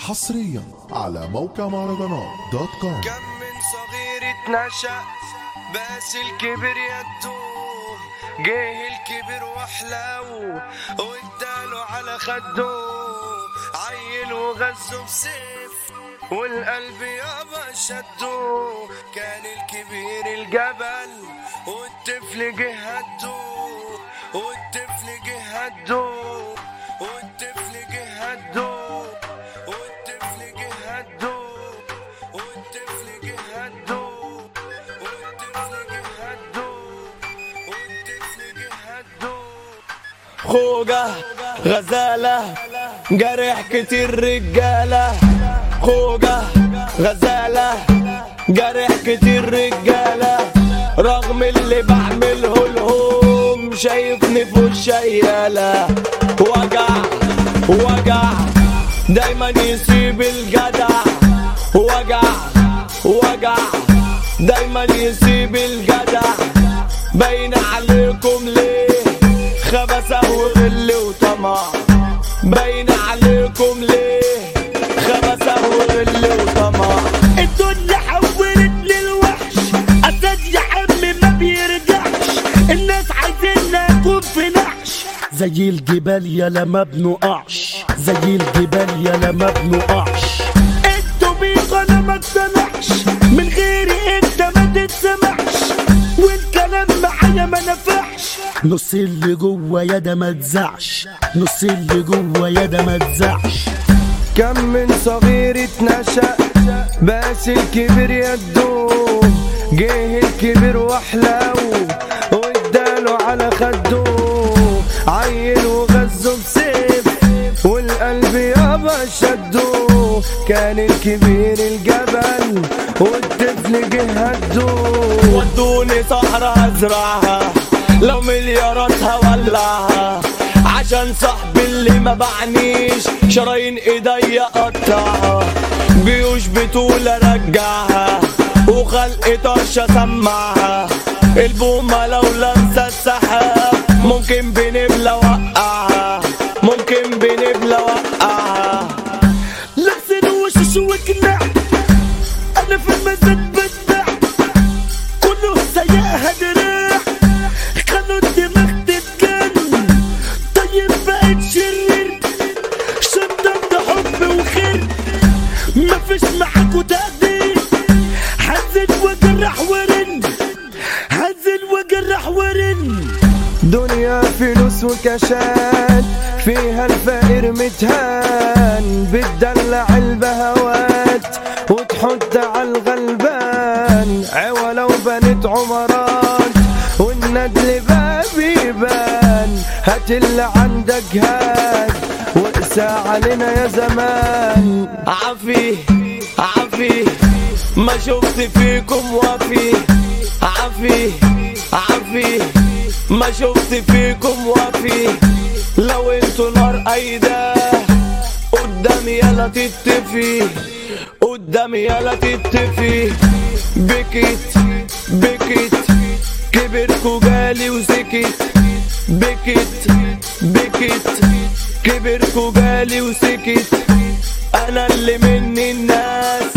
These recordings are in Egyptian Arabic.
حصريا على موقع مهرجانات دوت كوم كم من صغير اتنشأ بس الكبر يدوه جه الكبر وحلاوه واداله على خده عيل وغزه بسيف والقلب يابا شده كان الكبير الجبل والطفل جه هده والطفل جه هده والطفل جه هده والطفل جه هده والطفل جه هده والطفل جه هده والطفل جه هده خوجة غزالة جرح كتير رجالة خوجة غزالة جرح كتير رجالة رغم اللي بعمله لهم شايفني في الشيالة وجع وجع دايما يسيب الجدع وجع وجع دايما يسيب الجدع باين عليكم ليه خبثة وغل وطمع باين عليكم ليه خبثة وغل وطمع الدنيا حولت للوحش اسد يا عمي ما بيرجعش الناس عايزين نكون في نحش زي الجبال يا لما بنقعش زي الجبال يا لما بنقعش انتوا بيكوا انا ما اقتنعش من غيري انت ما تتسمعش والكلام معايا ما نفعش نص اللي جوا يا ده ما تزعش نص اللي جوا يا ده ما تزعش كم من صغير اتنشأ بس الكبر يدوه جه الكبر وحلاوه واداله على خده عيل وغزه بسيف والقلب يابا شده كان الكبير الجبل والطفل جه هده ودوني صحراء ازرعها لو مليارات هولعها عشان صاحبي اللي ما بعنيش شرايين ايديا قطعها جيوش بتقول ارجعها وخلق طرش اسمعها البومة لو لمسة السحاب ممكن بنبلة وقعها ممكن بنبلة وقعها لابسين وشوش وقناع انا في المزاد بدع كله سيئها دراع خلوا الدماغ تتجن طيب بقيت شرير شدد حب وخير مفيش معاكوا تقدير حزن وجرح ورن حزن وجرح ورن دنيا فلوس وكاشات فيها الفقير متهان بتدلع البهوات وتحط على الغلبان عوله وبنت عمرات والندل باب يبان هات اللي عندك هات واقسى علينا يا زمان عفي عفي ما شفت فيكم وفي عفي عفي ما شفت فيكم وفي لو انتوا نار ايده قدامي يلا تتفي قدامي يلا تتفي بكت بكت كبركوا جالي وسكت بكت بكت كبركوا جالي وسكت انا اللي مني الناس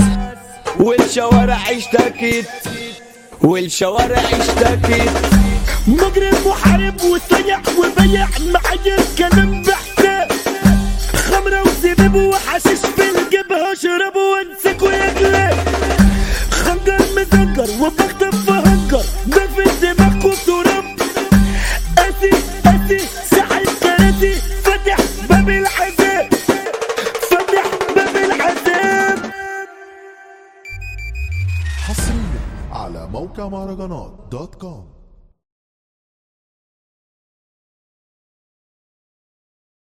والشوارع اشتكت والشوارع اشتكت مجرم محارب وطيع وبيع معايا الكلام بحساب خمرة وزبيب وحشيش في الجيب هشرب وانسك ويجلب خنجر مزنجر وبخطف فهنجر ده في دماغكوا تراب قاسي قاسي ساحل كراسي فاتح باب العذاب فاتح باب العذاب حصريا على موقع مهرجانات دوت كوم